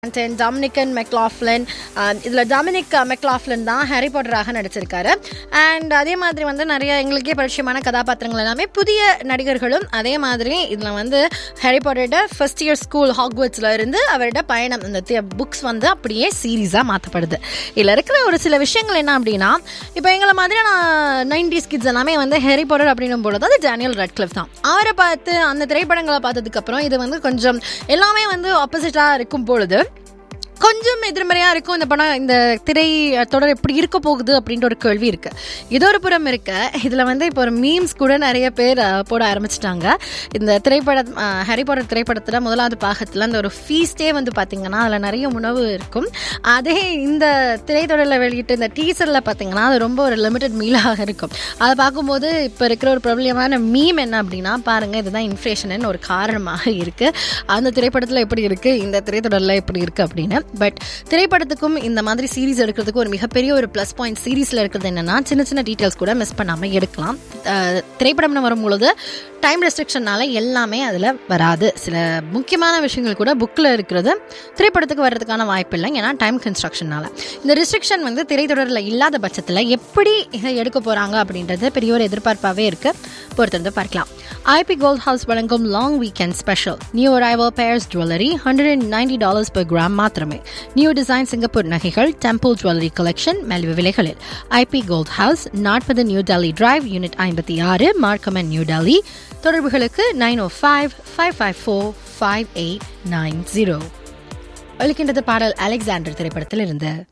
and டாமினிகன் மெக்லாஃப்லின் இதில் Dominic மெக்லாஃப்லின் தான் Harry பாட்டராக நடிச்சிருக்காரு அண்ட் அதே மாதிரி வந்து நிறைய எங்களுக்கே பரிச்சயமான கதாபாத்திரங்கள் எல்லாமே புதிய நடிகர்களும் அதே மாதிரி இதில் வந்து ஹாரி பாட்டரோட ஃபர்ஸ்ட் இயர் ஸ்கூல் ஹாக்வர்ட்ஸில் இருந்து அவரோட பயணம் இந்த புக்ஸ் வந்து அப்படியே சீரீஸாக மாற்றப்படுது இதில் இருக்கிற ஒரு சில விஷயங்கள் என்ன அப்படின்னா இப்போ எங்களை மாதிரியான நைன்டிஸ் கிட்ஸ் எல்லாமே வந்து ஹாரி பாட்டர் அப்படின்னும் பொழுது அது டேனியல் ரெட்க்ளிஃப் தான் அவரை பார்த்து அந்த திரைப்படங்களை பார்த்ததுக்கப்புறம் இது வந்து கொஞ்சம் எல்லாமே வந்து ஆப்போசிட்டாக இருக்கும் பொழுது கொஞ்சம் எதிர்மறையாக இருக்கும் இந்த படம் இந்த திரை தொடர் எப்படி இருக்க போகுது அப்படின்ற ஒரு கேள்வி இருக்கு இது ஒரு புறம் இருக்க இதில் வந்து இப்போ ஒரு மீம்ஸ் கூட நிறைய பேர் அஹ், போட ஆரம்பிச்சிட்டாங்க இந்த திரைப்படம் ஹாரி பாட்டர் திரைப்படத்தில் முதலாவது பாகத்தில் அந்த ஒரு ஃபீஸ்டே வந்து பார்த்தீங்கன்னா அதில் நிறைய உணவு இருக்கும் அதே இந்த திரைத்தொடரில் வெளியிட்டு இந்த டீசரில் பார்த்தீங்கன்னா அது ரொம்ப ஒரு லிமிட்டட் மீலாக இருக்கும் அதை பார்க்கும்போது இப்போ இருக்கிற ஒரு பிரபலியமான மீம் என்ன அப்படின்னா பாருங்க இதுதான் இன்ஃப்ளேஷன் ஒரு காரணமாக இருக்கு அந்த திரைப்படத்தில் எப்படி இருக்கு இந்த திரைத்தொடரில் எப்படி இருக்கு அப்படின்னு பட் திரைப்படத்துக்கும் இந்த மாதிரி சீரிஸ் எடுக்கிறதுக்கு ஒரு மிகப்பெரிய ஒரு ப்ளஸ் பாயிண்ட் சீரீஸில் இருக்கிறது என்னன்னா சின்ன சின்ன டீட்டெயில்ஸ் கூட மிஸ் பண்ணாமல் எடுக்கலாம் அஹ், திரைப்படம்னு வரும்பொழுது டைம் ரெஸ்ட்ரிக்ஷனால எல்லாமே அதில் வராது சில முக்கியமான விஷயங்கள் கூட புக்கில் இருக்கிறது திரைப்படத்துக்கு வர்றதுக்கான வாய்ப்பு இல்லை ஏன்னா டைம் கன்ஸ்ட்ரக்ஷனால இந்த ரெஸ்ட்ரிக்ஷன் வந்து திரைத்தொடரில் இல்லாத பட்சத்தில் எப்படி இதை எடுக்க போகிறாங்க அப்படின்றது பெரிய ஒரு எதிர்பார்ப்பாகவே இருக்கு பொறுத்திருந்து பார்க்கலாம் ஐபி கோல்ட் ஹவுஸ் வழங்கும் long weekend special new arrival pairs jewellery hundred and ninety dollars per gram மாத்திரமே நியூ டிசைன் சிங்கப்பூர் நகைகள் டெம்பிள் ஜுவல்லரி கலெக்ஷன் மலிவு விலைகளில் ஐபி கோல்ட் ஹவுஸ் நாற்பது நியூ டெல்லி டிரைவ் யூனிட் ஐம்பத்தி ஆறு மார்க்கமன் நியூ டெல்லி தொடர்புகளுக்கு nine o five five five four five eight nine zero ஒழிக்கின்றது பாடல் அலெக்சாண்டர் திரைப்படத்தில் இருந்து